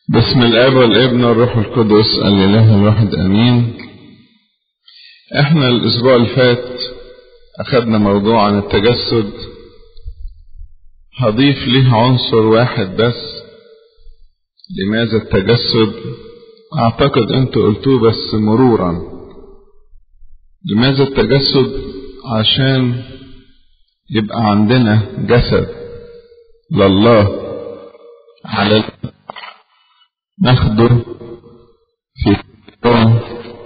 بسم الاب والابن والروح القدس الاله الواحد امين احنا الاسبوع اللي فات اخدنا موضوع عن التجسد هضيف ليه عنصر واحد بس لماذا التجسد اعتقد انتوا قلتوه بس مرورا لماذا التجسد عشان يبقى عندنا جسد لله على ناخده في يوم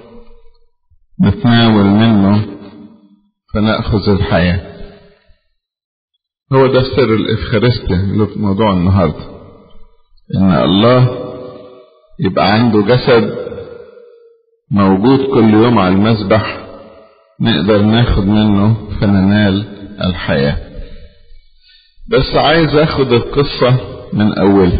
نتناول منه فنأخذ الحياة هو ده سر الإفخارستيا اللي في موضوع النهاردة إن الله يبقى عنده جسد موجود كل يوم على المسبح نقدر ناخد منه فننال الحياة بس عايز اخد القصة من اولها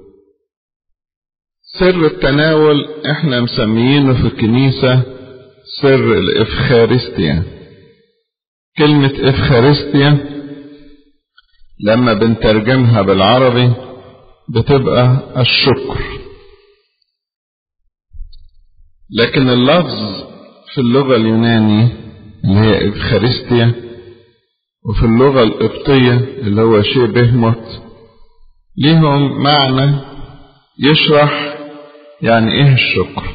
سر التناول احنا مسميينه في الكنيسة سر الافخارستيا كلمة افخارستيا لما بنترجمها بالعربي بتبقى الشكر لكن اللفظ في اللغة اليوناني اللي هي افخارستيا وفي اللغة القبطية اللي هو شبه موت ليهم معنى يشرح يعني ايه الشكر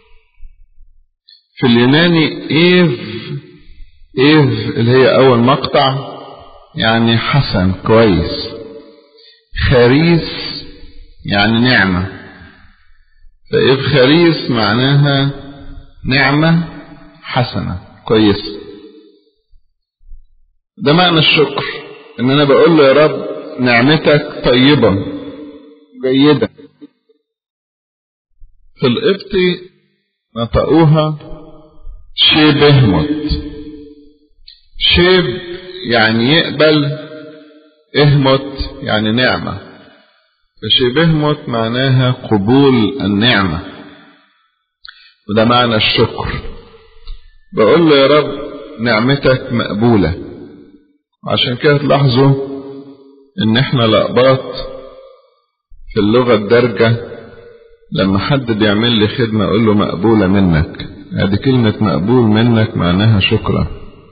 في اليوناني ايف ايف اللي هي اول مقطع يعني حسن كويس خريس يعني نعمة فايف خريس معناها نعمة حسنة كويسة ده معنى الشكر ان انا بقول له يا رب نعمتك طيبة جيدة في القبطي نطقوها شبه موت شيب يعني يقبل اهمت يعني نعمة فشبه موت معناها قبول النعمة وده معنى الشكر بقول له يا رب نعمتك مقبولة وعشان كده تلاحظوا ان احنا لقباط في اللغة الدارجة لما حد بيعمل لي خدمة اقول له مقبولة منك ادي كلمة مقبول منك معناها شكرا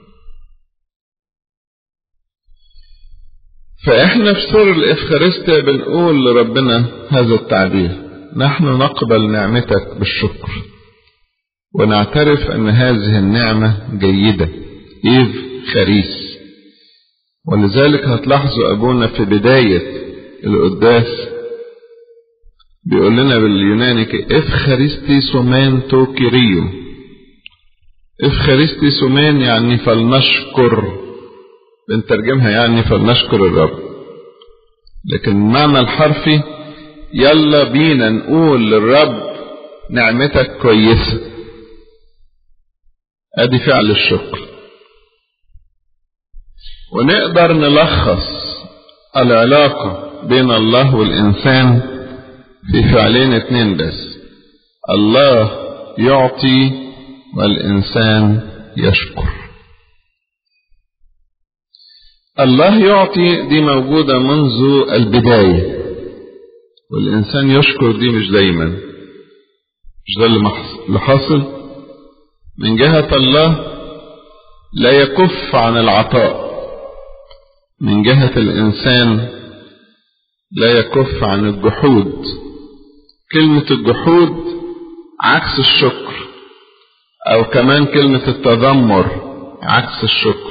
فاحنا في سر الافخارستيا بنقول لربنا هذا التعبير نحن نقبل نعمتك بالشكر ونعترف ان هذه النعمة جيدة ايف خريس ولذلك هتلاحظوا ابونا في بداية القداس بيقول لنا باليوناني افخارستي سومان تو كيريو افخارستي سومان يعني فلنشكر بنترجمها يعني فلنشكر الرب لكن المعنى الحرفي يلا بينا نقول للرب نعمتك كويسة ادي فعل الشكر ونقدر نلخص العلاقة بين الله والإنسان في فعلين اتنين بس الله يعطي والإنسان يشكر الله يعطي دي موجودة منذ البداية والإنسان يشكر دي مش دايما مش ده اللي حاصل من جهة الله لا يكف عن العطاء من جهة الإنسان لا يكف عن الجحود كلمة الجحود عكس الشكر أو كمان كلمة التذمر عكس الشكر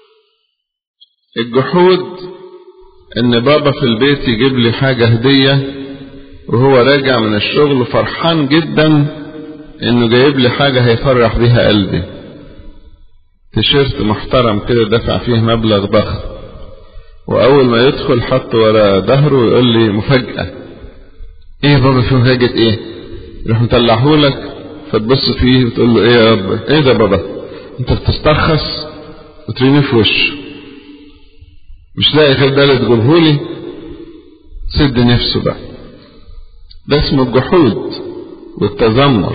الجحود إن بابا في البيت يجيب لي حاجة هدية وهو راجع من الشغل فرحان جدا إنه جايب لي حاجة هيفرح بيها قلبي تيشيرت محترم كده دفع فيه مبلغ ضخم واول ما يدخل حط ورا ظهره ويقول لي مفاجأة ايه يا بابا في مفاجأة ايه يروح مطلعهولك فتبص فيه وتقول له ايه يا بابا ايه ده بابا انت بتسترخص وترميه في وشه مش لاقي غير ده اللي تقولهولي سد نفسه بقى ده اسمه الجحود والتذمر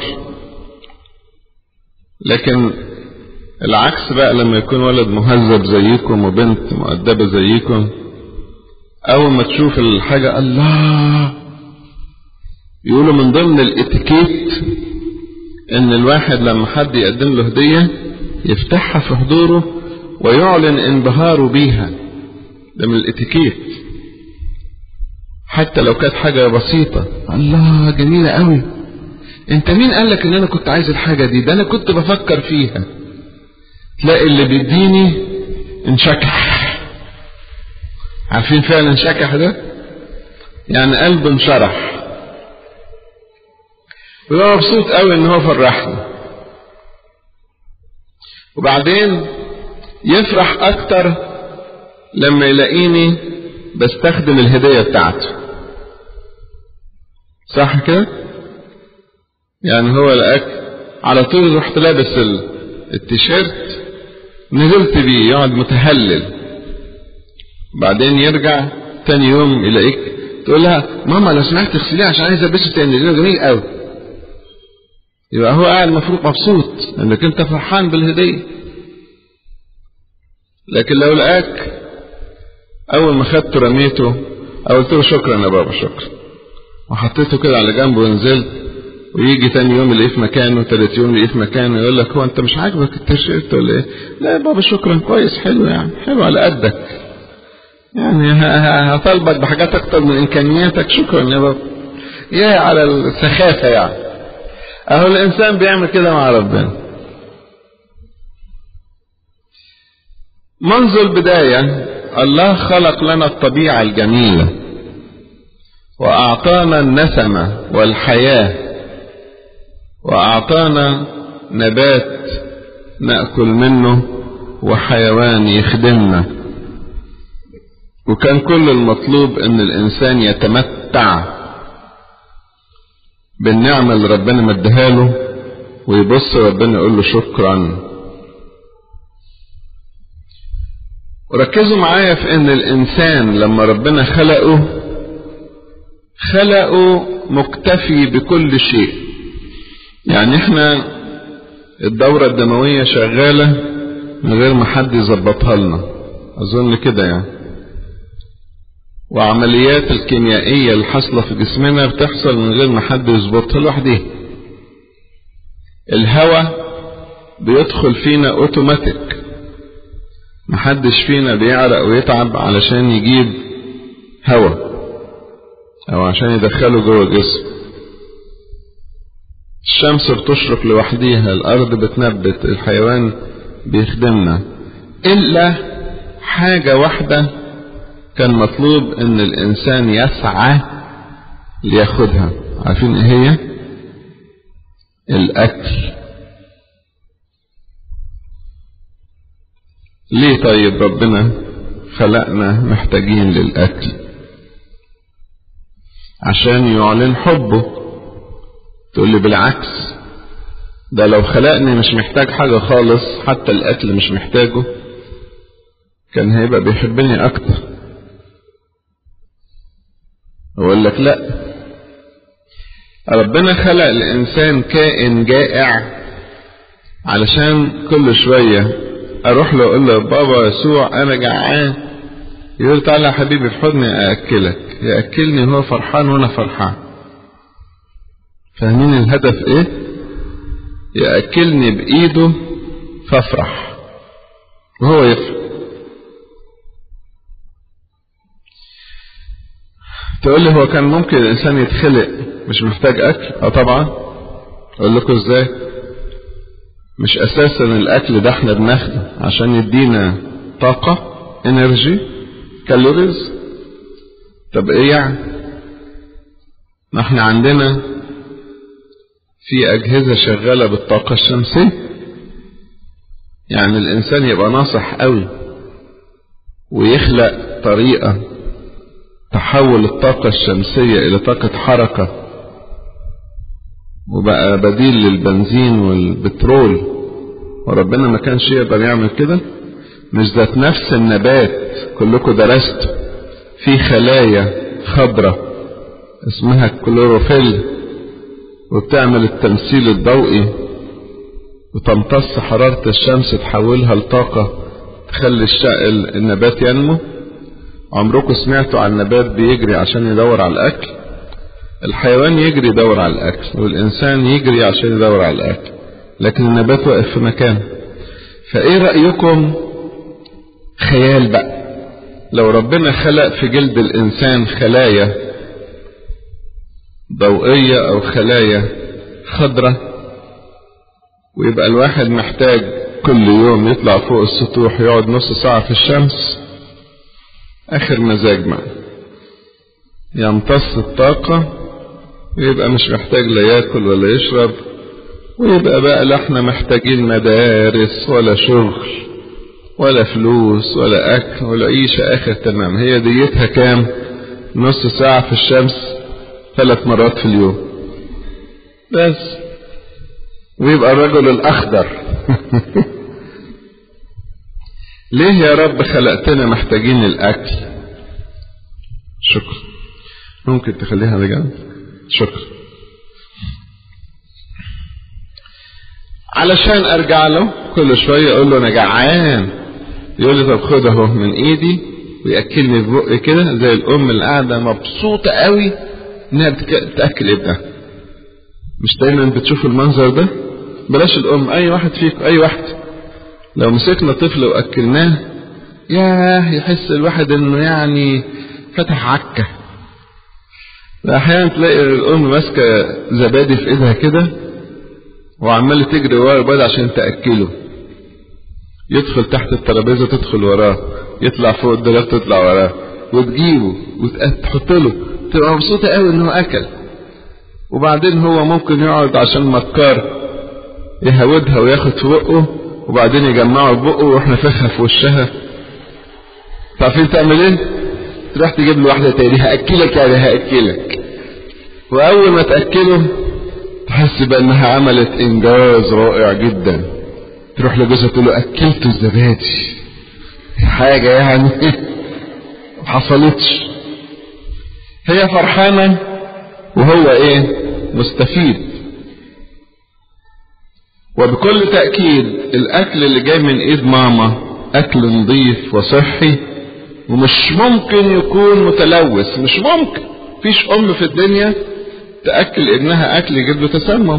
لكن العكس بقى لما يكون ولد مهذب زيكم وبنت مؤدبة زيكم أول ما تشوف الحاجة الله يقولوا من ضمن الاتيكيت ان الواحد لما حد يقدم له هدية يفتحها في حضوره ويعلن انبهاره بيها ده من الاتيكيت حتى لو كانت حاجة بسيطة الله جميلة قوي انت مين قالك ان انا كنت عايز الحاجة دي ده انا كنت بفكر فيها تلاقي اللي بيديني انشكح عارفين فعلا انشكح ده يعني قلبه انشرح ويبقى مبسوط قوي ان هو فرحني وبعدين يفرح اكتر لما يلاقيني بستخدم الهدية بتاعته صح كده يعني هو لقاك على طول رحت لابس التيشيرت نزلت بيه يقعد متهلل بعدين يرجع تاني يوم يلاقيك تقول لها ماما لو سمحت تغسليه عشان عايز البسه تاني لانه جميل قوي يبقى هو قاعد المفروض مبسوط انك انت فرحان بالهديه لكن لو لقاك اول ما خدته رميته او قلت له شكرا يا بابا شكرا وحطيته كده على جنبه ونزلت ويجي تاني يوم يلاقيه في مكانه تالت يوم يلاقيه في مكانه يقول لك هو انت مش عاجبك التيشيرت ولا ايه؟ لا يا بابا شكرا كويس حلو يعني حلو على قدك يعني هطالبك بحاجات اكتر من امكانياتك شكرا يا بابا يا على السخافه يعني اهو الانسان بيعمل كده مع ربنا منذ البدايه الله خلق لنا الطبيعه الجميله واعطانا النسمه والحياه واعطانا نبات ناكل منه وحيوان يخدمنا وكان كل المطلوب ان الانسان يتمتع بالنعمة اللي ربنا مديها له ويبص ربنا يقول له شكرا وركزوا معايا في ان الانسان لما ربنا خلقه خلقه مكتفي بكل شيء يعني احنا الدورة الدموية شغالة من غير ما حد يظبطها لنا اظن كده يعني وعمليات الكيميائية اللي حاصلة في جسمنا بتحصل من غير ما حد يظبطها لوحده الهواء بيدخل فينا اوتوماتيك محدش فينا بيعرق ويتعب علشان يجيب هواء او عشان يدخله جوه الجسم الشمس بتشرق لوحديها الارض بتنبت الحيوان بيخدمنا الا حاجة واحدة كان مطلوب ان الانسان يسعى لياخدها عارفين ايه هي الاكل ليه طيب ربنا خلقنا محتاجين للاكل عشان يعلن حبه تقول لي بالعكس ده لو خلقني مش محتاج حاجة خالص حتى الاكل مش محتاجه كان هيبقى بيحبني اكتر أقول لك لا ربنا خلق الإنسان كائن جائع علشان كل شوية أروح له أقول له بابا يسوع أنا جعان يقول تعالى يا حبيبي في حضني أأكلك يأكلني وهو فرحان وأنا فرحان فاهمين الهدف إيه؟ يأكلني بإيده فافرح وهو يفرح تقول لي هو كان ممكن الانسان يتخلق مش محتاج اكل اه طبعا اقول لكم ازاي مش اساسا الاكل ده احنا بناخده عشان يدينا طاقة انرجي كالوريز طب ايه يعني ما احنا عندنا في اجهزة شغالة بالطاقة الشمسية يعني الانسان يبقى ناصح قوي ويخلق طريقة تحول الطاقة الشمسية إلى طاقة حركة وبقى بديل للبنزين والبترول وربنا ما كانش يقدر يعمل كده مش ذات نفس النبات كلكم درستوا في خلايا خضراء اسمها الكلوروفيل وبتعمل التمثيل الضوئي وتمتص حرارة الشمس تحولها لطاقة تخلي النبات ينمو عمركم سمعتوا عن نبات بيجري عشان يدور على الأكل الحيوان يجري يدور على الأكل والإنسان يجري عشان يدور على الأكل لكن النبات واقف في مكانه فإيه رأيكم خيال بقى لو ربنا خلق في جلد الإنسان خلايا ضوئية أو خلايا خضرة ويبقى الواحد محتاج كل يوم يطلع فوق السطوح يقعد نص ساعة في الشمس آخر مزاج معه يمتص الطاقة ويبقى مش محتاج لا ياكل ولا يشرب ويبقى بقى لا احنا محتاجين مدارس ولا شغل ولا فلوس ولا اكل ولا عيشة اخر تمام هي ديتها كام نص ساعة في الشمس ثلاث مرات في اليوم بس ويبقى الرجل الاخضر ليه يا رب خلقتنا محتاجين الاكل شكرا ممكن تخليها على جنب شكرا علشان ارجع له كل شويه اقول له انا جعان يقول لي طب خد اهو من ايدي وياكلني في بقي كده زي الام اللي قاعده مبسوطه قوي انها بتاكل ابنها مش دايما بتشوف المنظر ده بلاش الام اي واحد فيك اي واحد لو مسكنا طفل واكلناه ياه يحس الواحد انه يعني فتح عكه احيانا تلاقي الام ماسكه زبادي في ايدها كده وعمال تجري ورا الواد عشان تاكله يدخل تحت الترابيزه تدخل وراه يطلع فوق الدولاب تطلع وراه وتجيبه وتحط له تبقى مبسوطه قوي ان هو اكل وبعدين هو ممكن يقعد عشان مكار يهودها وياخد في بقه وبعدين يجمعه في بقه ويروح نفخها في وشها عارفين تعمل ايه؟ تروح تجيب له واحده تاني هاكلك يعني هاكلك واول ما تاكله تحس بانها عملت انجاز رائع جدا تروح لجوزها تقول له اكلته الزبادي حاجه يعني ما حصلتش هي فرحانه وهو ايه مستفيد وبكل تاكيد الاكل اللي جاي من ايد ماما اكل نظيف وصحي ومش ممكن يكون متلوث مش ممكن فيش ام في الدنيا تاكل ابنها اكل يجيب له تسمم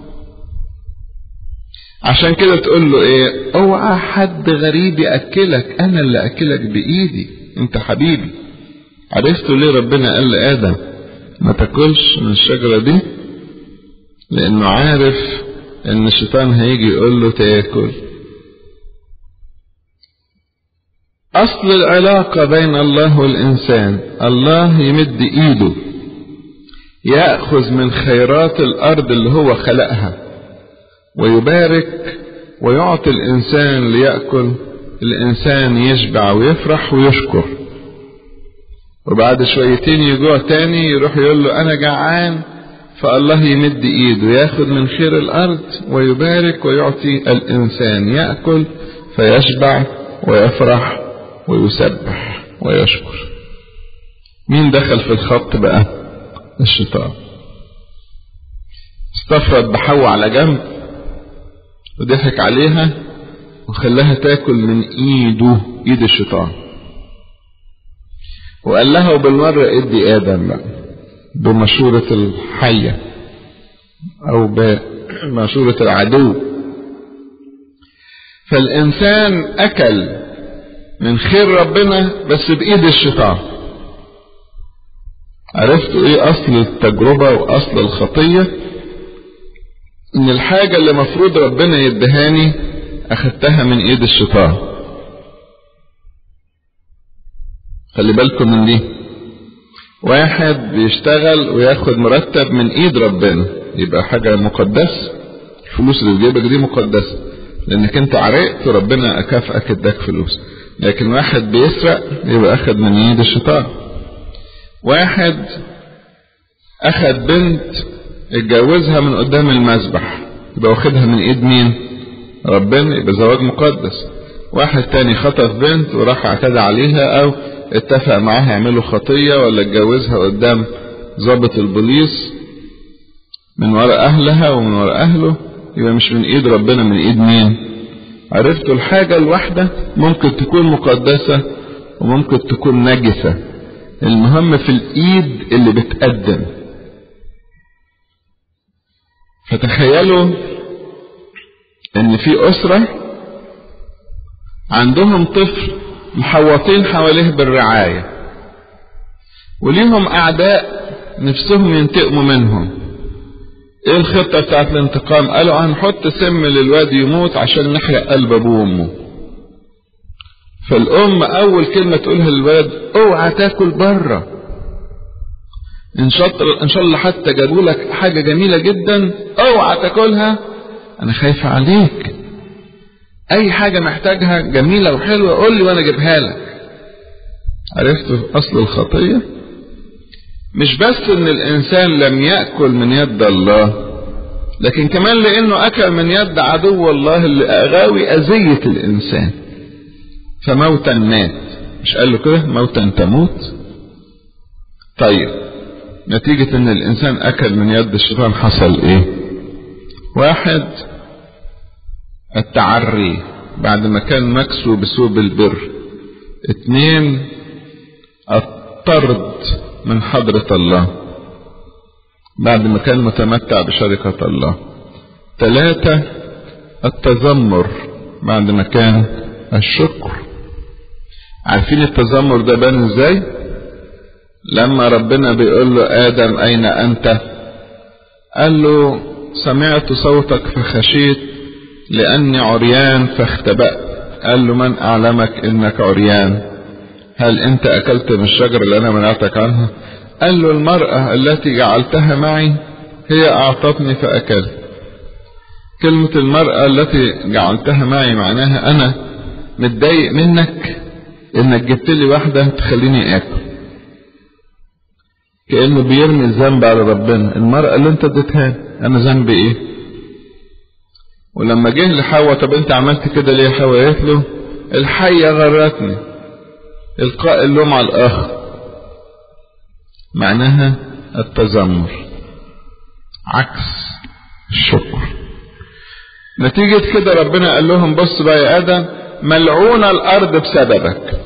عشان كده تقول له ايه اوعى حد غريب ياكلك انا اللي اكلك بايدي انت حبيبي عرفتوا ليه ربنا قال لادم ما تاكلش من الشجره دي لانه عارف ان الشيطان هيجي يقول له تاكل اصل العلاقه بين الله والانسان الله يمد ايده ياخذ من خيرات الارض اللي هو خلقها ويبارك ويعطي الانسان ليأكل الانسان يشبع ويفرح ويشكر وبعد شويتين يجوع تاني يروح يقول له انا جعان فالله يمد ايده ياخد من خير الارض ويبارك ويعطي الانسان يأكل فيشبع ويفرح ويسبح ويشكر مين دخل في الخط بقى الشيطان استفرد بحواء على جنب وضحك عليها وخلاها تاكل من ايده ايد الشيطان وقال لها وبالمرة ادي ادم بقى بمشورة الحية او بمشورة العدو فالانسان اكل من خير ربنا بس بايد الشيطان عرفتوا ايه اصل التجربة واصل الخطية ان الحاجة اللي مفروض ربنا يدهاني اخدتها من ايد الشيطان خلي بالكم من دي واحد بيشتغل وياخد مرتب من ايد ربنا يبقى حاجة مقدسة الفلوس اللي في جيبك دي مقدسة لانك انت عرقت وربنا اكافئك اداك فلوس لكن واحد بيسرق يبقى اخد من ايد الشيطان واحد اخد بنت اتجوزها من قدام المذبح يبقى واخدها من ايد مين ربنا يبقى زواج مقدس واحد تاني خطف بنت وراح اعتدى عليها او اتفق معاها يعملوا خطية ولا اتجوزها قدام ضابط البوليس من وراء اهلها ومن وراء اهله يبقى مش من ايد ربنا من ايد مين عرفتوا الحاجة الواحدة ممكن تكون مقدسة وممكن تكون نجسة المهم في الايد اللي بتقدم فتخيلوا ان في اسرة عندهم طفل محوطين حواليه بالرعاية وليهم اعداء نفسهم ينتقموا منهم ايه الخطة بتاعت الانتقام قالوا هنحط سم للواد يموت عشان نحرق قلب ابوه وامه فالام اول كلمة تقولها للولد اوعى تاكل بره ان شاء ان شاء الله حتى جابوا لك حاجة جميلة جدا اوعى تاكلها انا خايفة عليك اي حاجة محتاجها جميلة وحلوة قول لي وانا اجيبها لك عرفت اصل الخطية مش بس ان الانسان لم يأكل من يد الله لكن كمان لانه اكل من يد عدو الله اللي اغاوي اذية الانسان فموتا مات مش قال له كده موتا تموت طيب نتيجة ان الانسان اكل من يد الشيطان حصل ايه واحد التعري بعد ما كان مكسو بسوء البر اتنين الطرد من حضرة الله بعد ما كان متمتع بشركة الله ثلاثة التذمر بعد ما كان الشكر عارفين التذمر ده بان ازاي لما ربنا بيقول له ادم اين انت قال له سمعت صوتك فخشيت لاني عريان فاختبأت قال له من اعلمك انك عريان هل انت اكلت من الشجرة اللي انا منعتك عنها قال له المرأة التي جعلتها معي هي اعطتني فاكلت كلمة المرأة التي جعلتها معي معناها انا متضايق منك انك جبت لي واحدة تخليني اكل كأنه بيرمي الذنب على ربنا المرأة اللي انت اديتها انا ذنبي ايه ولما جه لحواء طب انت عملت كده ليه حواء قالت له الحية غرتني القاء اللوم على الاخر معناها التذمر عكس الشكر نتيجة كده ربنا قال لهم بص بقى يا ادم ملعون الارض بسببك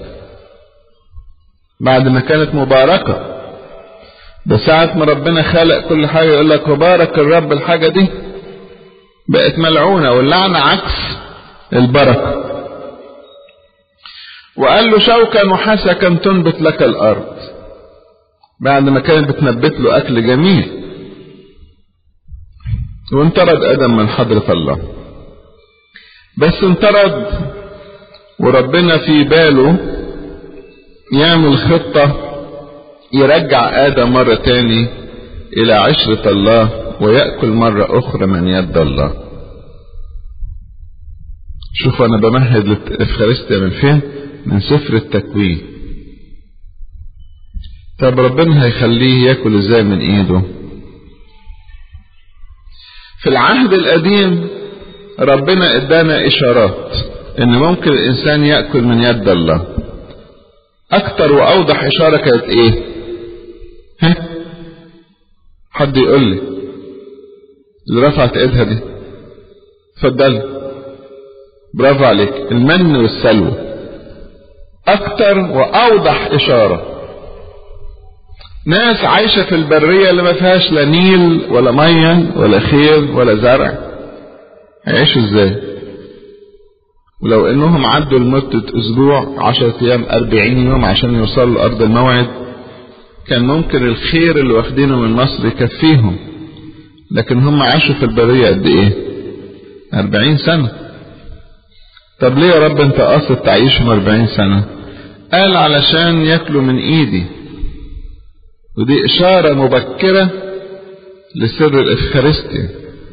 بعد ما كانت مباركة ده ساعة ما ربنا خلق كل حاجة يقول لك وبارك الرب الحاجة دي بقت ملعونة واللعنة عكس البركة وقال له شوكا وحسكا تنبت لك الأرض بعد ما كانت بتنبت له أكل جميل وانطرد آدم من حضرة الله بس انطرد وربنا في باله يعمل خطة يرجع آدم مرة تاني إلى عشرة الله ويأكل مرة أخرى من يد الله شوف أنا بمهد للإفخارستيا من فين من سفر التكوين طب ربنا هيخليه ياكل ازاي من ايده في العهد القديم ربنا ادانا اشارات ان ممكن الانسان ياكل من يد الله اكتر واوضح اشاره كانت ايه ها حد يقول لي اللي رفعت ايدها دي اتفضل برافو عليك المن والسلوى اكتر واوضح اشاره ناس عايشه في البريه اللي ما فيهاش لا نيل ولا ميه ولا خير ولا زرع هيعيشوا ازاي ولو انهم عدوا لمدة اسبوع عشرة ايام اربعين يوم عشان يوصلوا لارض الموعد كان ممكن الخير اللي واخدينه من مصر يكفيهم لكن هم عاشوا في البرية قد ايه اربعين سنة طب ليه يا رب انت قاصد تعيشهم اربعين سنة قال علشان ياكلوا من ايدي ودي اشارة مبكرة لسر الافخارستيا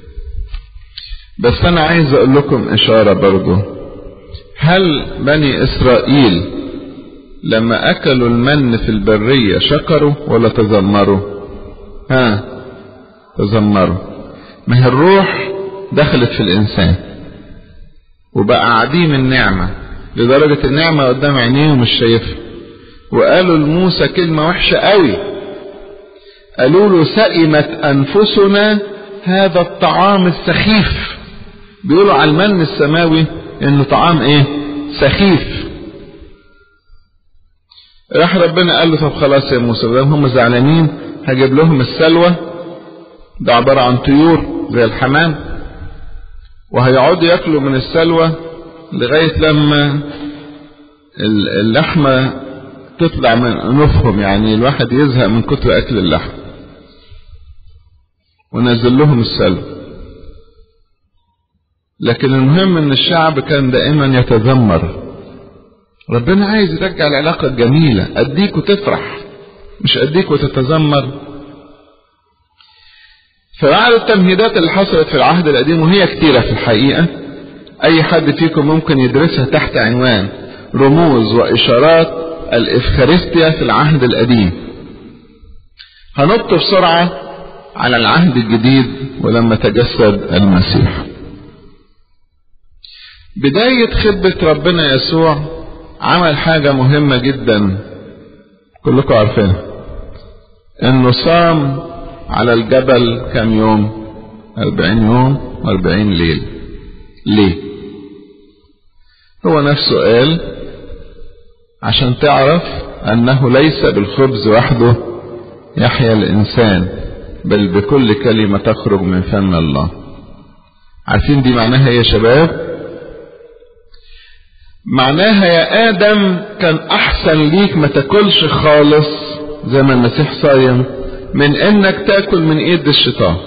بس انا عايز اقول لكم اشارة برضو هل بني اسرائيل لما اكلوا المن في البرية شكروا ولا تذمروا ها تذمروا ما هي الروح دخلت في الانسان وبقى عديم النعمة لدرجة النعمة قدام عينيه ومش شايفها وقالوا لموسى كلمة وحشة قوي قالوا له سئمت انفسنا هذا الطعام السخيف بيقولوا على المن السماوي انه طعام ايه سخيف راح ربنا قال له طب خلاص يا موسى بدل هم زعلانين هجيب لهم السلوى ده عبارة عن طيور زي الحمام وهيقعدوا ياكلوا من السلوى لغاية لما اللحمة تطلع من أنوفهم يعني الواحد يزهق من كتر أكل اللحم ونزل لهم السلوى لكن المهم ان الشعب كان دائما يتذمر ربنا عايز يرجع العلاقة الجميلة اديك وتفرح مش اديك وتتذمر فبعد التمهيدات اللي حصلت في العهد القديم وهي كتيرة في الحقيقة اي حد فيكم ممكن يدرسها تحت عنوان رموز واشارات الافخارستيا في العهد القديم هنط بسرعة على العهد الجديد ولما تجسد المسيح بداية خدمة ربنا يسوع عمل حاجة مهمة جدا كلكم عارفينها انه صام على الجبل كم يوم أربعين يوم وأربعين ليل ليه هو نفسه قال عشان تعرف أنه ليس بالخبز وحده يحيا الإنسان بل بكل كلمة تخرج من فم الله عارفين دي معناها ايه يا شباب معناها يا آدم كان أحسن ليك ما تاكلش خالص زي ما المسيح صايم من إنك تاكل من إيد الشيطان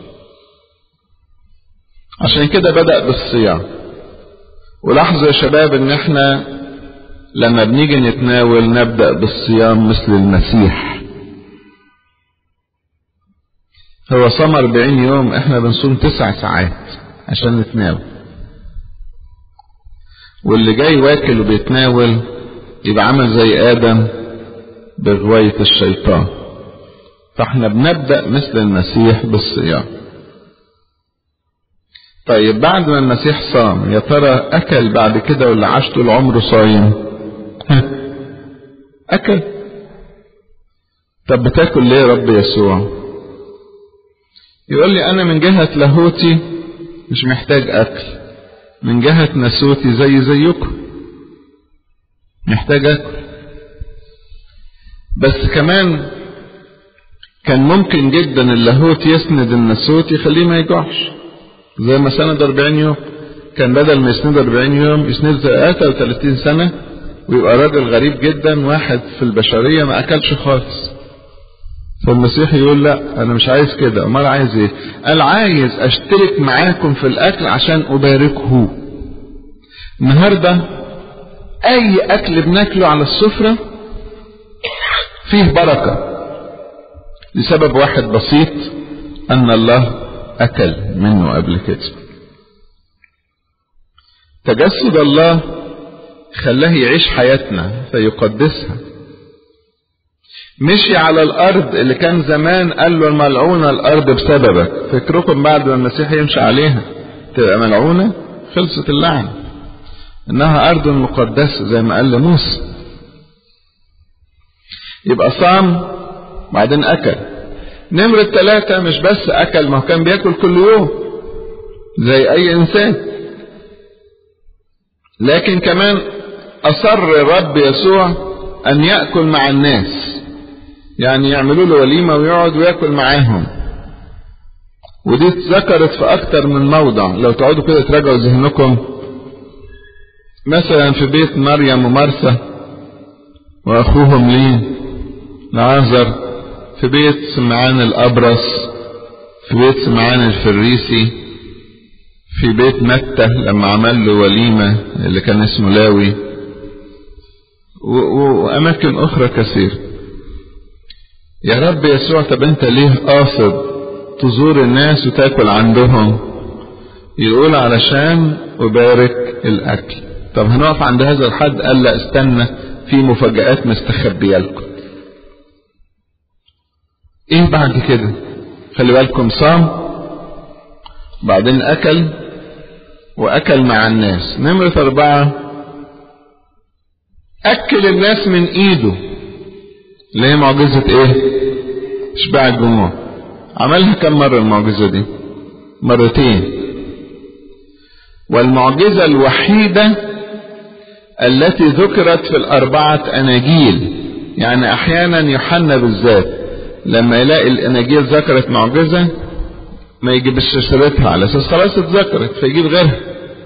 عشان كده بدأ بالصيام ولاحظوا يا شباب إن إحنا لما بنيجي نتناول نبدأ بالصيام مثل المسيح هو صام 40 يوم احنا بنصوم تسع ساعات عشان نتناول واللي جاي واكل وبيتناول يبقى عامل زي آدم بغواية الشيطان فاحنا بنبدأ مثل المسيح بالصيام طيب بعد ما المسيح صام يا ترى أكل بعد كده ولا عاش طول عمره صايم أكل طب بتاكل ليه يا رب يسوع يقول لي أنا من جهة لاهوتي مش محتاج أكل من جهة نسوتي زي زيكم محتاج أكل بس كمان كان ممكن جدا اللاهوت يسند النسوت يخليه ما يجوعش زي ما سند 40 يوم كان بدل ما يسند 40 يوم يسند 33 سنة ويبقى راجل غريب جدا واحد في البشرية ما أكلش خالص فالمسيح يقول لا أنا مش عايز كده أمال عايز إيه؟ قال عايز أشترك معاكم في الأكل عشان أباركه النهاردة أي أكل بناكله على السفرة فيه بركة لسبب واحد بسيط أن الله أكل منه قبل كده تجسد الله خلاه يعيش حياتنا فيقدسها مشي على الأرض اللي كان زمان قال له الملعونة الأرض بسببك فكركم بعد ما المسيح يمشي عليها تبقى ملعونة خلصت اللعنة إنها أرض مقدسة زي ما قال لموسى يبقى صام وبعدين أكل نمرة ثلاثة مش بس أكل ما هو كان بياكل كل يوم زي أي إنسان لكن كمان أصر الرب يسوع أن يأكل مع الناس يعني يعملوا له وليمة ويقعد وياكل معاهم ودي اتذكرت في أكتر من موضع لو تقعدوا كده تراجعوا ذهنكم مثلا في بيت مريم ومرثا وأخوهم ليه لعازر في بيت سمعان الأبرص في بيت سمعان الفريسي في بيت متى لما عمل له وليمة اللي كان اسمه لاوي وأماكن أخرى كثير يا رب يسوع طب أنت ليه قاصد تزور الناس وتاكل عندهم يقول علشان أبارك الأكل طب هنقف عند هذا الحد قال لا استنى في مفاجآت مستخبية لكم ايه بعد كده خلي بالكم صام بعدين اكل واكل مع الناس نمرة اربعة اكل الناس من ايده اللي هي معجزة ايه اشباع الجموع عملها كم مرة المعجزة دي مرتين والمعجزة الوحيدة التي ذكرت في الأربعة أناجيل يعني أحيانا يوحنا بالذات لما يلاقي الاناجيل ذكرت معجزه ما يجيبش سيرتها على اساس خلاص اتذكرت فيجيب غيرها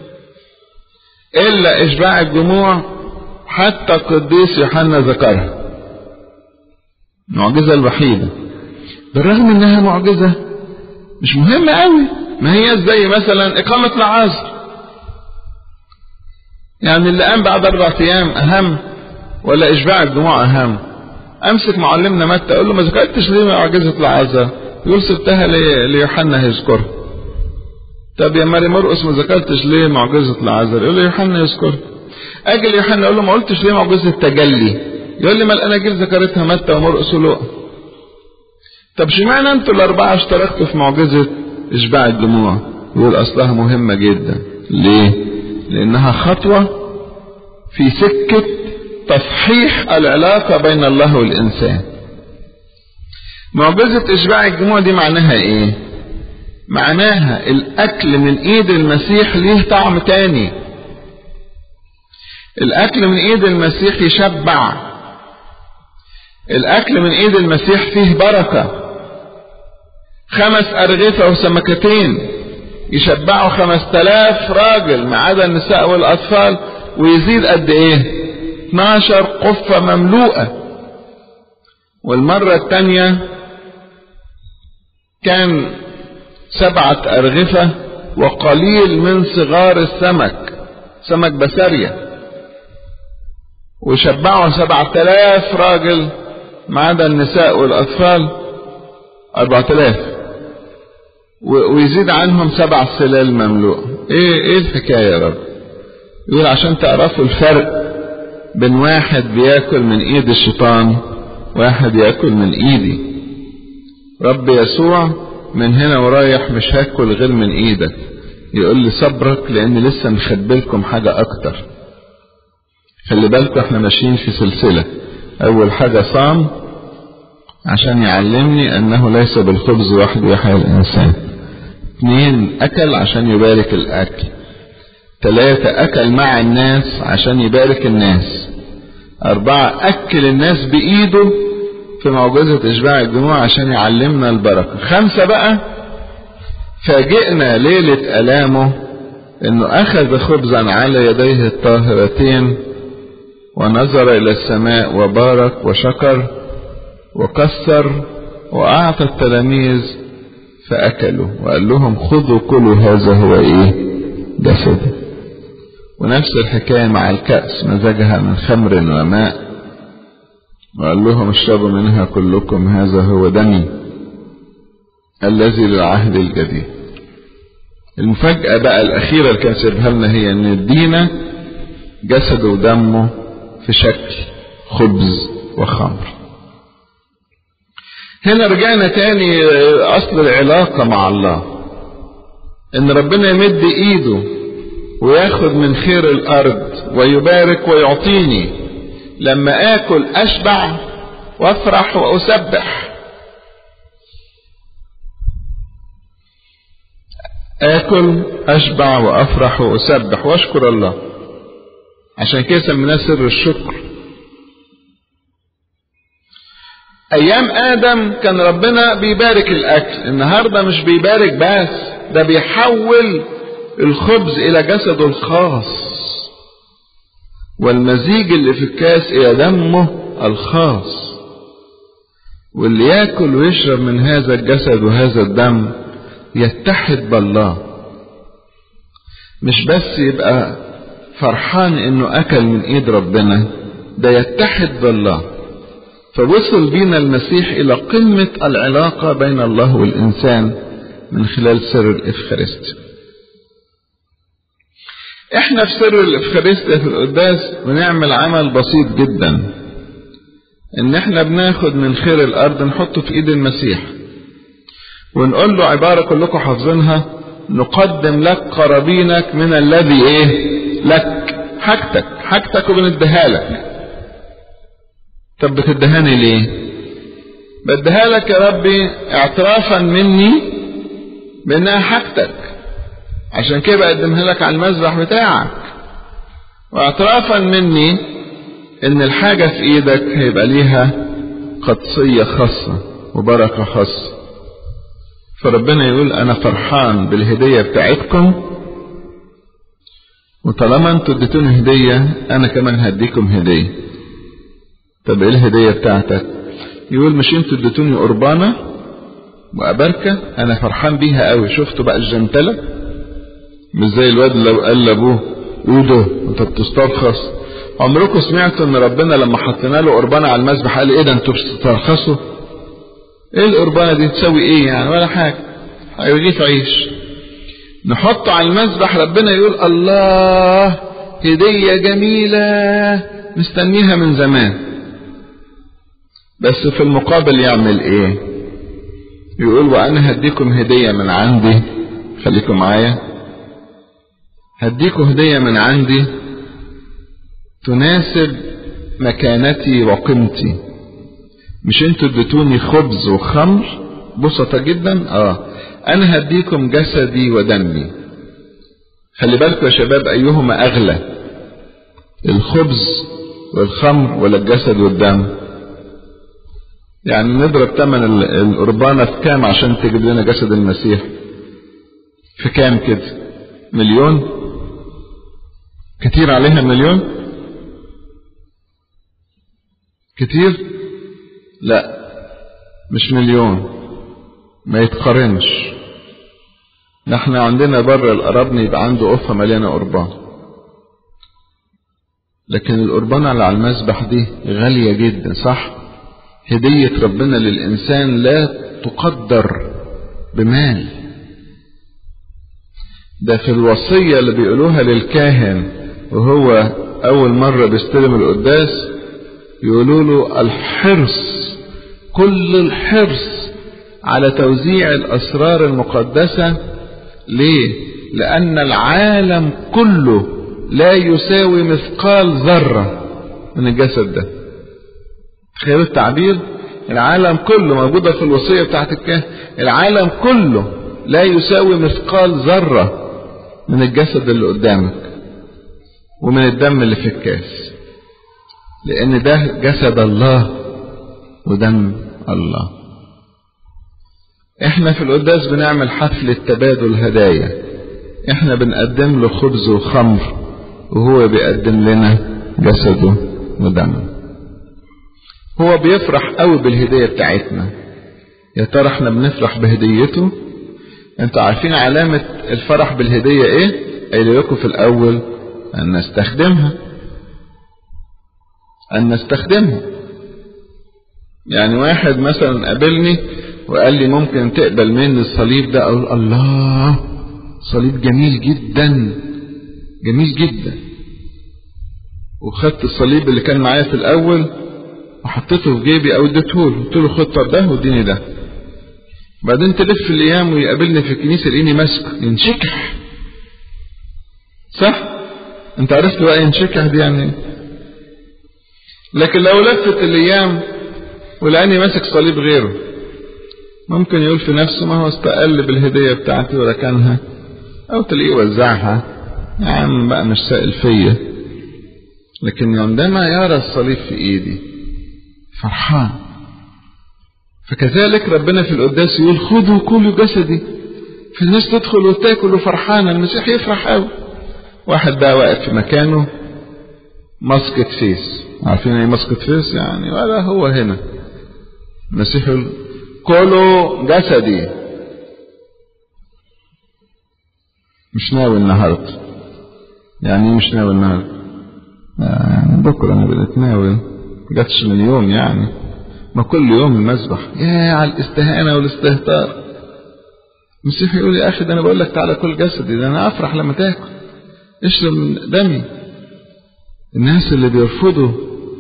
الا اشباع الجموع حتى القديس يوحنا ذكرها المعجزة الوحيدة بالرغم انها معجزة مش مهمة قوي ما هي زي مثلا اقامة العصر يعني اللي قام بعد اربع ايام اهم ولا اشباع الجموع اهم امسك معلمنا متى اقول له ما ذكرتش ليه معجزة العزاء يقول سبتها ليوحنا هيذكرها طب يا ماري مرقس ما ذكرتش ليه معجزة العزاء يقول لي يوحنا يذكرها اجي ليوحنا اقول له ما قلتش ليه معجزة التجلي يقول لي ما الاناجيل ذكرتها متى ومرقس ولوقا طب اشمعنى انتوا الاربعه اشتركتوا في معجزه اشباع الدموع يقول اصلها مهمه جدا ليه لانها خطوه في سكه تصحيح العلاقه بين الله والانسان معجزه اشباع الجموع دي معناها ايه معناها الاكل من ايد المسيح ليه طعم تاني الاكل من ايد المسيح يشبع الاكل من ايد المسيح فيه بركة خمس ارغفة وسمكتين يشبعوا خمس تلاف راجل ما عدا النساء والاطفال ويزيد قد ايه 12 قفة مملوءة والمرة الثانية كان سبعة أرغفة وقليل من صغار السمك سمك بسارية وشبعوا سبعة آلاف راجل ما عدا النساء والأطفال أربعة آلاف ويزيد عنهم سبع سلال مملوء ايه ايه الحكاية يا رب يقول عشان تعرفوا الفرق بين واحد بياكل من ايد الشيطان واحد ياكل من ايدي رب يسوع من هنا ورايح مش هاكل غير من ايدك يقول لي صبرك لان لسه مخبلكم حاجة اكتر خلي بالكم احنا ماشيين في سلسلة اول حاجة صام عشان يعلمني انه ليس بالخبز وحده يحيى الانسان اثنين اكل عشان يبارك الاكل ثلاثة اكل مع الناس عشان يبارك الناس اربعة اكل الناس بايده في معجزة اشباع الجموع عشان يعلمنا البركة خمسة بقى فاجئنا ليلة الامه انه اخذ خبزا على يديه الطاهرتين ونظر الى السماء وبارك وشكر وكسر واعطى التلاميذ فاكلوا وقال لهم خذوا كلوا هذا هو ايه جسدي ونفس الحكاية مع الكأس مزجها من خمر وماء وقال لهم اشربوا منها كلكم هذا هو دمي الذي للعهد الجديد المفاجأة بقى الأخيرة اللي كان سيبها لنا هي إن ادينا جسده ودمه في شكل خبز وخمر هنا رجعنا تاني أصل العلاقة مع الله إن ربنا يمد إيده وياخد من خير الأرض ويبارك ويعطيني لما آكل أشبع وأفرح وأسبح آكل أشبع وأفرح وأسبح وأشكر الله عشان كده سميناه سر الشكر أيام آدم كان ربنا بيبارك الأكل النهاردة مش بيبارك بس ده بيحول الخبز إلى جسده الخاص والمزيج اللي في الكاس إلى دمه الخاص واللي ياكل ويشرب من هذا الجسد وهذا الدم يتحد بالله مش بس يبقى فرحان انه اكل من ايد ربنا ده يتحد بالله فوصل بينا المسيح الى قمة العلاقة بين الله والانسان من خلال سر الافخارستي احنا في سر الافخارستيا في القداس بنعمل عمل بسيط جدا ان احنا بناخد من خير الارض نحطه في ايد المسيح ونقول له عبارة كلكم حافظينها نقدم لك قرابينك من الذي ايه لك حاجتك حاجتك وبنديها لك طب بتدهاني ليه بديها لك يا ربي اعترافا مني بانها حاجتك عشان كده بقدمها لك على المذبح بتاعك واعترافا مني ان الحاجة في ايدك هيبقى ليها قدسية خاصة وبركة خاصة فربنا يقول انا فرحان بالهدية بتاعتكم وطالما انتوا اديتوني هدية انا كمان هديكم هدية طب ايه الهدية بتاعتك يقول مش انتوا اديتوني قربانة وأبركة انا فرحان بيها قوي شفتوا بقى الجنتلة مش زي الواد لو قال لابوه ايه ده انت بتسترخص عمركم سمعتوا ان ربنا لما حطينا له قربانة على المذبح قال ايه ده انتوا بتسترخصوا ايه القربانة دي تسوي ايه يعني ولا حاجة هيرغيف عيش نحطه على المذبح ربنا يقول الله هدية جميلة مستنيها من زمان بس في المقابل يعمل ايه يقول وانا هديكم هدية من عندي خليكم معايا هديكم هدية من عندي تناسب مكانتي وقيمتي مش انتوا اديتوني خبز وخمر بسطة جدا اه انا هديكم جسدي ودمي خلي بالكم يا شباب ايهما اغلى الخبز والخمر ولا الجسد والدم يعني نضرب ثمن القربانة في كام عشان تجيب لنا جسد المسيح في كام كده مليون كتير عليها مليون كتير لا مش مليون ما يتقارنش نحن عندنا بره القرابني يبقى عنده قفة مليانة قربان لكن القربان اللي على المذبح دي غالية جدا صح هدية ربنا للإنسان لا تقدر بمال ده في الوصية اللي بيقولوها للكاهن وهو أول مرة بيستلم القداس يقولوا له الحرص كل الحرص على توزيع الأسرار المقدسة ليه؟ لأن العالم كله لا يساوي مثقال ذرة من الجسد ده تخيلوا التعبير العالم كله موجودة في الوصية بتاعت الكهنة العالم كله لا يساوي مثقال ذرة من الجسد اللي قدامك ومن الدم اللي في الكاس لأن ده جسد الله ودم الله احنا في القداس بنعمل حفلة تبادل هدايا احنا بنقدم له خبز وخمر وهو بيقدم لنا جسده ودمه هو بيفرح قوي بالهدية بتاعتنا يا ترى احنا بنفرح بهديته انتوا عارفين علامة الفرح بالهدية ايه قايل لكم في الاول ان نستخدمها ان نستخدمها يعني واحد مثلا قابلني وقال لي ممكن تقبل مني الصليب ده اقول الله صليب جميل جدا جميل جدا وخدت الصليب اللي كان معايا في الاول وحطيته في جيبي او اديته له قلت له خد طب ده واديني ده بعدين تلف الايام ويقابلني في الكنيسه يلاقيني ماسكه ينشكح صح انت عرفت بقى ينشكح دي يعني لكن لو لفت الايام ولقاني ماسك صليب غيره ممكن يقول في نفسه ما هو استقل بالهديه بتاعتي وركنها او تلاقيه وزعها يا عم بقى مش سائل فيا لكن عندما يرى الصليب في ايدي فرحان فكذلك ربنا في القداس يقول خذوا كلوا جسدي فالناس تدخل وتاكل وفرحانة المسيح يفرح قوي واحد بقى واقف في مكانه مسكت فيس عارفين ايه مسكت فيس يعني ولا هو هنا المسيح يقول كلوا جسدي مش ناوي النهارده يعني مش ناوي النهارده يعني بكره انا بدأت ناوي جاتش من يوم يعني ما كل يوم المذبح يا على الاستهانة والاستهتار المسيح يقول يا أخي ده أنا بقول لك تعالى كل جسدي ده أنا أفرح لما تاكل اشرب من دمي الناس اللي بيرفضوا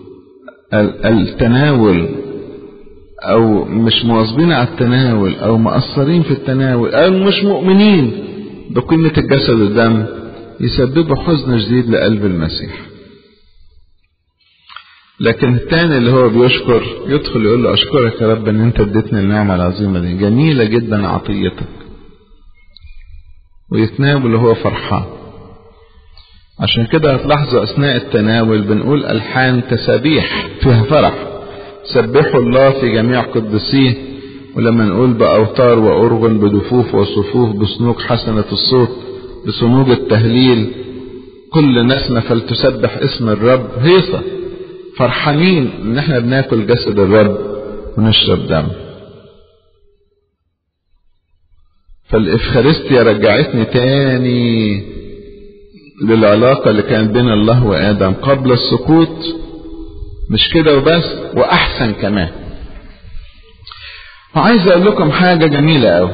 التناول أو مش مواظبين على التناول أو مقصرين في التناول أو مش مؤمنين بقيمة الجسد والدم يسببوا حزن شديد لقلب المسيح لكن الثاني اللي هو بيشكر يدخل يقول له أشكرك يا رب إن أنت اديتني النعمة العظيمة دي جميلة جدا عطيتك ويتناول وهو فرحان عشان كده هتلاحظوا أثناء التناول بنقول ألحان تسابيح فيها فرح سبحوا الله في جميع قدسيه ولما نقول بأوتار وأرغن بدفوف وصفوف بصنوج حسنة الصوت بصنوج التهليل كل نسمة فلتسبح اسم الرب هيصة فرحانين ان احنا بناكل جسد الرب ونشرب دم فالإفخارستيا رجعتني تاني للعلاقة اللي كانت بين الله وآدم قبل السقوط مش كده وبس وأحسن كمان وعايز أقول لكم حاجة جميلة أوي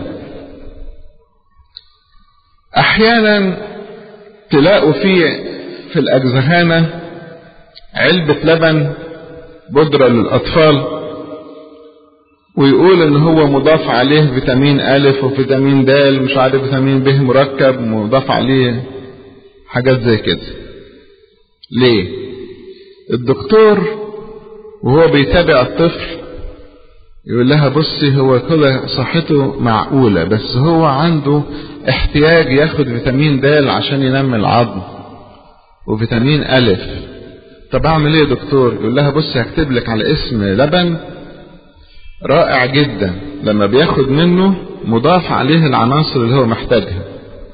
أحيانا تلاقوا في في الأجزخانة علبة لبن بودرة للأطفال ويقول ان هو مضاف عليه فيتامين ألف وفيتامين د مش عارف فيتامين ب مركب مضاف عليه حاجات زي كده ليه الدكتور وهو بيتابع الطفل يقول لها بصي هو كده صحته معقولة بس هو عنده احتياج ياخد فيتامين د عشان ينمي العظم وفيتامين ألف طب اعمل ايه يا دكتور يقول لها بصي هكتب لك على اسم لبن رائع جدا لما بياخد منه مضاف عليه العناصر اللي هو محتاجها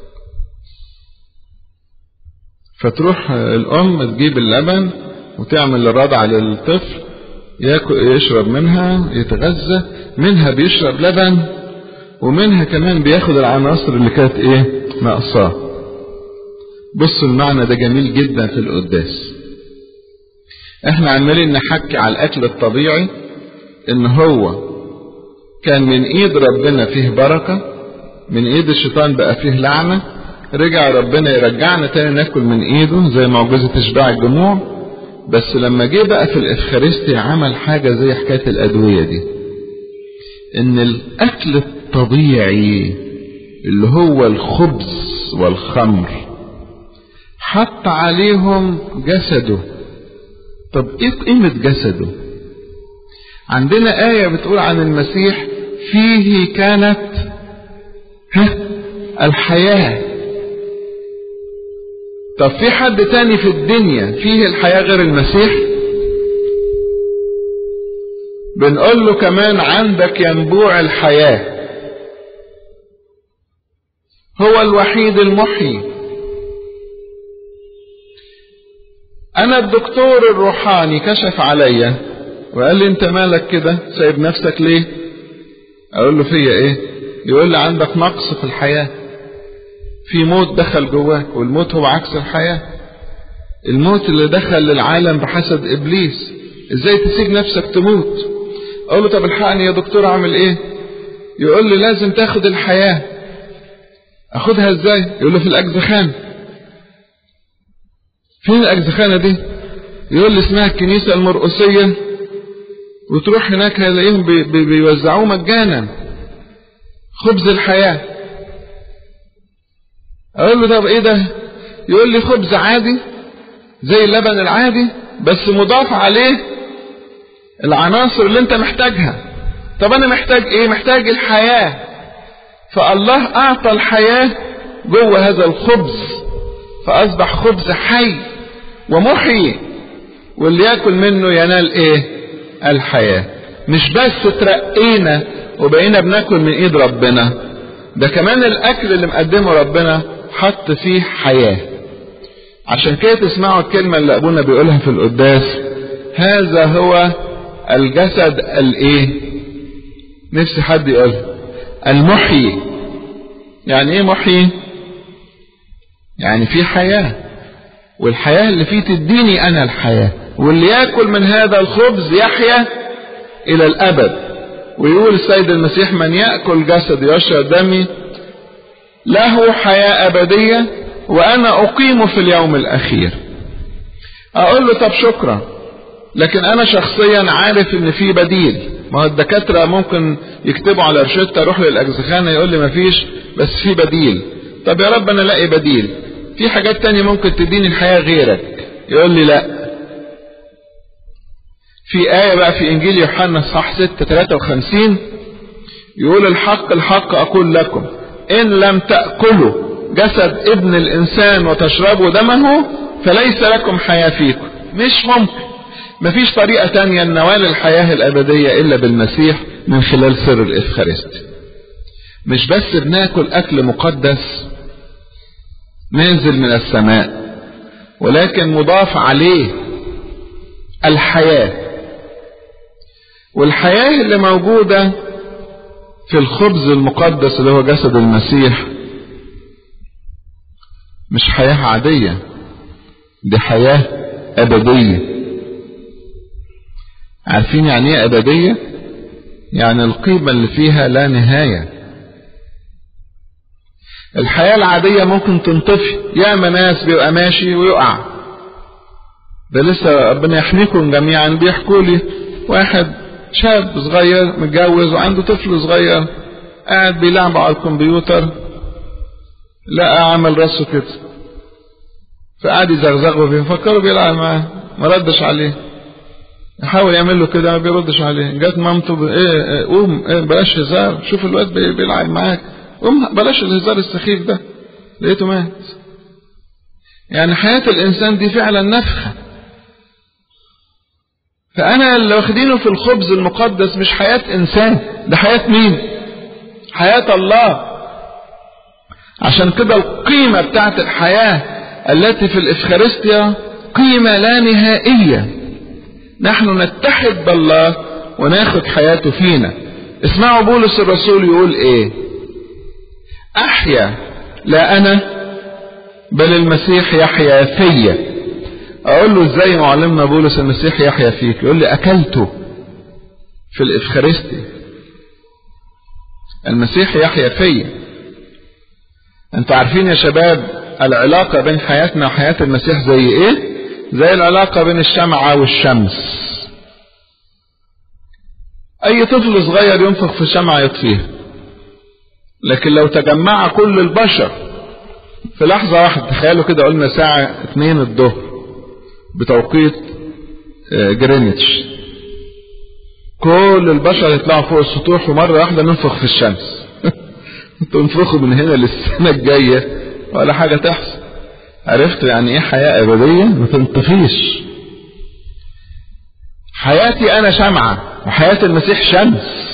فتروح الأم تجيب اللبن وتعمل الرضع للطفل ياكل يشرب منها يتغذى منها بيشرب لبن ومنها كمان بياخد العناصر اللي كانت ايه ناقصاه بصوا المعنى ده جميل جدا في القداس احنا عمالين نحكي على الاكل الطبيعي ان هو كان من ايد ربنا فيه بركة من ايد الشيطان بقى فيه لعنة رجع ربنا يرجعنا تاني ناكل من ايده زي معجزة اشباع الجموع بس لما جه بقى في الافخارستي عمل حاجة زي حكاية الادوية دي ان الاكل الطبيعي اللي هو الخبز والخمر حط عليهم جسده طب ايه قيمة جسده عندنا آية بتقول عن المسيح فيه كانت ها الحياة طب في حد تاني في الدنيا فيه الحياة غير المسيح بنقول له كمان عندك ينبوع الحياة هو الوحيد المحيي أنا الدكتور الروحاني كشف عليا وقال لي أنت مالك كده سايب نفسك ليه أقول له فيا إيه يقول لي عندك نقص في الحياة في موت دخل جواك والموت هو عكس الحياة الموت اللي دخل للعالم بحسد إبليس إزاي تسيب نفسك تموت أقول له طب الحقني يا دكتور أعمل إيه يقول لي لازم تاخد الحياة أخدها إزاي يقول له في الأجزخان فين الأجزخانة دي يقول لي اسمها الكنيسة المرقسية وتروح هناك هلاقيهم بي بي بيوزعوه مجانا خبز الحياة اقول له طب ايه ده يقول لي خبز عادي زي اللبن العادي بس مضاف عليه العناصر اللي انت محتاجها طب انا محتاج ايه محتاج الحياة فالله اعطى الحياة جوه هذا الخبز فاصبح خبز حي ومحيي واللي ياكل منه ينال ايه الحياة مش بس ترقينا وبقينا بناكل من ايد ربنا ده كمان الاكل اللي مقدمه ربنا حط فيه حياة عشان كده تسمعوا الكلمة اللي ابونا بيقولها في القداس هذا هو الجسد الايه نفسي حد يقولها المحيي يعني ايه محيي يعني في حياة والحياة اللي فيه تديني انا الحياة واللي ياكل من هذا الخبز يحيا الى الابد ويقول السيد المسيح من يأكل جسد يشرب دمي له حياة أبدية وأنا أقيمه في اليوم الأخير أقول له طب شكرا لكن أنا شخصيا عارف إن في بديل ما هو الدكاترة ممكن يكتبوا على روشتة أروح للأجزخانة يقول لي مفيش بس في بديل طب يا رب أنا ألاقي بديل في حاجات تانية ممكن تديني الحياة غيرك يقول لي لأ في آية بقى في إنجيل يوحنا صح 6 53 يقول الحق الحق أقول لكم إن لم تأكلوا جسد ابن الإنسان وتشربوا دمه فليس لكم حياة فيكم مش ممكن مفيش طريقة تانية لنوال الحياة الأبدية إلا بالمسيح من خلال سر الإفخارستي مش بس بناكل أكل مقدس نازل من السماء ولكن مضاف عليه الحياة والحياة اللي موجودة في الخبز المقدس اللي هو جسد المسيح مش حياة عادية دي حياة أبدية عارفين يعني ايه أبدية؟ يعني القيمة اللي فيها لا نهاية الحياة العادية ممكن تنطفي ياما ناس بيبقى ماشي ويقع ده لسه ربنا يحميكم جميعا بيحكوا لي واحد شاب صغير متجوز وعنده طفل صغير قاعد بيلعب على الكمبيوتر لقى عمل راسه كده فقعد يزغزغه فيه فكره بيلعب معاه ما ردش عليه يحاول يعمل له كده ما بيردش عليه جت مامته ب... ايه, إيه قوم ايه بلاش هزار شوف الواد بي... بيلعب معاك قوم بلاش الهزار السخيف ده لقيته مات يعني حياة الإنسان دي فعلا نفخة فأنا اللي واخدينه في الخبز المقدس مش حياة إنسان ده حياة مين؟ حياة الله عشان كده القيمة بتاعت الحياة التي في الإفخارستيا قيمة لا نهائية نحن نتحد بالله وناخد حياته فينا اسمعوا بولس الرسول يقول ايه احيا لا انا بل المسيح يحيا فيا اقول له ازاي معلمنا بولس المسيح يحيا فيك يقول لي اكلته في الافخارستي المسيح يحيا فيا انتوا عارفين يا شباب العلاقة بين حياتنا وحياة المسيح زي ايه زي العلاقة بين الشمعة والشمس اي طفل صغير ينفخ في الشمعة يطفيها لكن لو تجمع كل البشر في لحظة واحدة تخيلوا كده قلنا ساعة اتنين الظهر بتوقيت جرينتش كل البشر يطلعوا فوق السطوح ومرة واحدة ننفخ في الشمس تنفخوا من هنا للسنة الجاية ولا حاجة تحصل عرفت يعني ايه حياة ابدية ما تنطفيش حياتي انا شمعة وحياة المسيح شمس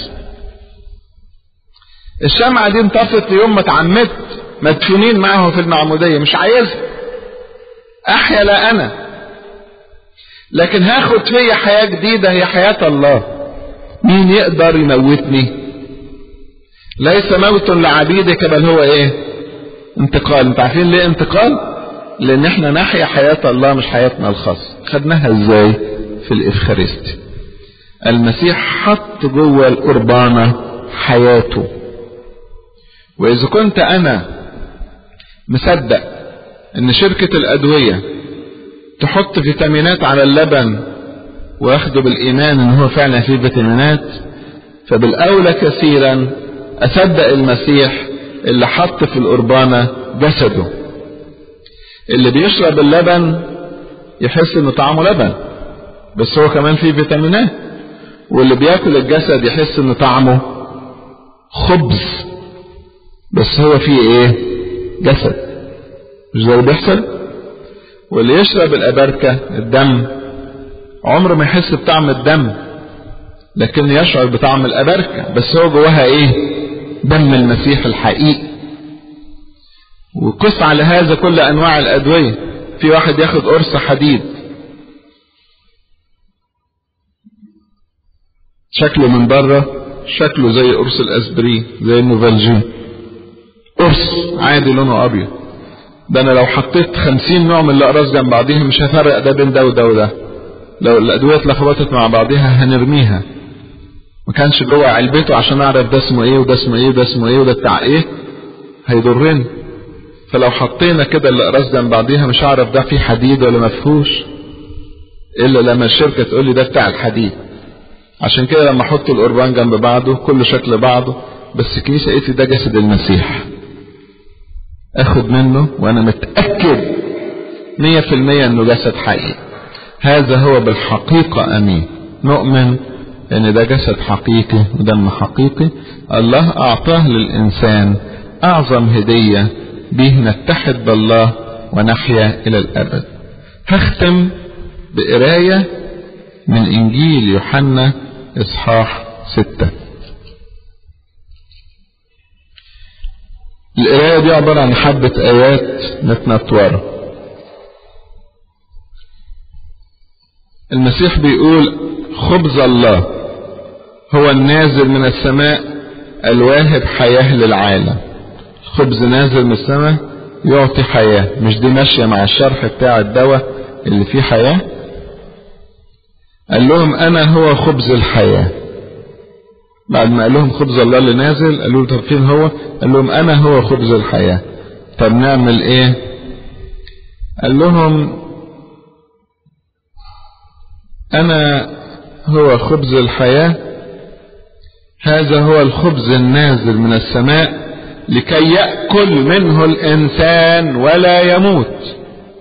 الشمعة دي انطفت يوم ما اتعمدت مدفونين معه في المعمودية مش عايزها احيا لا انا لكن هاخد فيا حياة جديدة هي حياة الله مين يقدر يموتني ليس موت لعبيدك بل هو ايه انتقال انت عارفين ليه انتقال لان احنا نحيا حياة الله مش حياتنا الخاصة خدناها ازاي في الافخارستي المسيح حط جوه القربانة حياته واذا كنت انا مصدق ان شركة الادوية تحط فيتامينات على اللبن واخده بالايمان ان هو فعلا فيه فيتامينات فبالاولى كثيرا اصدق المسيح اللي حط في القربانة جسده اللي بيشرب اللبن يحس ان طعمه لبن بس هو كمان فيه فيتامينات واللي بياكل الجسد يحس ان طعمه خبز بس هو فيه ايه جسد مش ده اللي بيحصل واللي يشرب الابركة الدم عمره ما يحس بطعم الدم لكن يشعر بطعم الابركة بس هو جواها ايه دم المسيح الحقيقي وقس على هذا كل انواع الادوية في واحد ياخد قرص حديد شكله من بره شكله زي قرص الاسبرين زي النوفالجين قرص عادي لونه ابيض ده انا لو حطيت خمسين نوع من الاقراص جنب بعضيها مش هفرق ده بين ده وده وده لو الادويه اتلخبطت مع بعضيها هنرميها ما كانش جوه علبته عشان اعرف ده اسمه ايه وده اسمه ايه وده اسمه ايه وده بتاع ايه هيضرني فلو حطينا كده الاقراص جنب بعضيها مش هعرف ده فيه حديد ولا ما فيهوش الا لما الشركه تقول لي ده بتاع الحديد عشان كده لما احط القربان جنب بعضه كله شكل بعضه بس الكنيسه قالت ده جسد المسيح اخد منه وانا متاكد مية في المية انه جسد حقيقي هذا هو بالحقيقة امين نؤمن ان ده جسد حقيقي ودم حقيقي الله اعطاه للانسان اعظم هدية به نتحد بالله ونحيا الى الابد هختم بقراية من إنجيل يوحنا إصحاح ستة القراية دي عبارة عن حبة آيات متنطورة المسيح بيقول خبز الله هو النازل من السماء الواهب حياة للعالم خبز نازل من السماء يعطي حياة مش دي ماشية مع الشرح بتاع الدواء اللي فيه حياة قال لهم أنا هو خبز الحياة بعد ما قال لهم خبز الله اللي نازل قالوا له طب فين هو قال لهم أنا هو خبز الحياة طب نعمل إيه قال لهم أنا هو خبز الحياة هذا هو الخبز النازل من السماء لكي يأكل منه الإنسان ولا يموت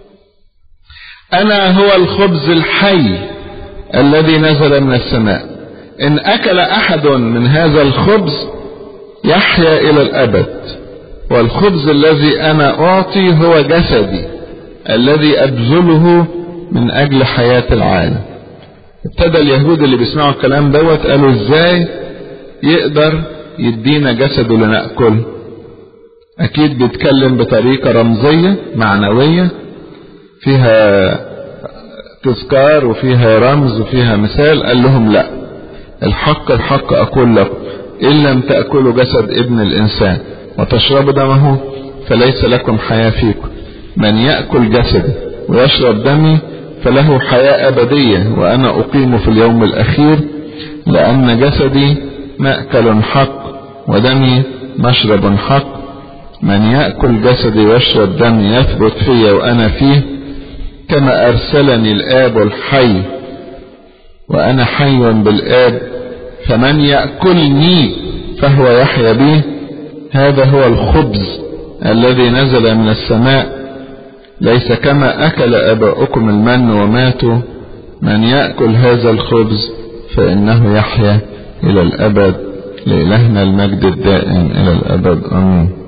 أنا هو الخبز الحي الذي نزل من السماء إن أكل أحد من هذا الخبز يحيا إلى الأبد والخبز الذي أنا أعطي هو جسدي الذي أبذله من أجل حياة العالم ابتدى اليهود اللي بيسمعوا الكلام دوت قالوا ازاي يقدر يدينا جسده لنأكل اكيد بيتكلم بطريقة رمزية معنوية فيها تذكار وفيها رمز وفيها مثال قال لهم لا الحق الحق اقول لكم ان لم تأكلوا جسد ابن الانسان وتشربوا دمه فليس لكم حياة فيكم من يأكل جسدي ويشرب دمي فله حياة أبدية وأنا أقيم في اليوم الأخير لأن جسدي مأكل حق ودمي مشرب حق من يأكل جسدي ويشرب دمي يثبت في وأنا فيه كما أرسلني الآب الحي وأنا حي بالآب فمن يأكلني فهو يحيا بي هذا هو الخبز الذي نزل من السماء ليس كما أكل أباؤكم المن وماتوا من يأكل هذا الخبز فإنه يحيا إلى الأبد لإلهنا المجد الدائم إلى الأبد آمين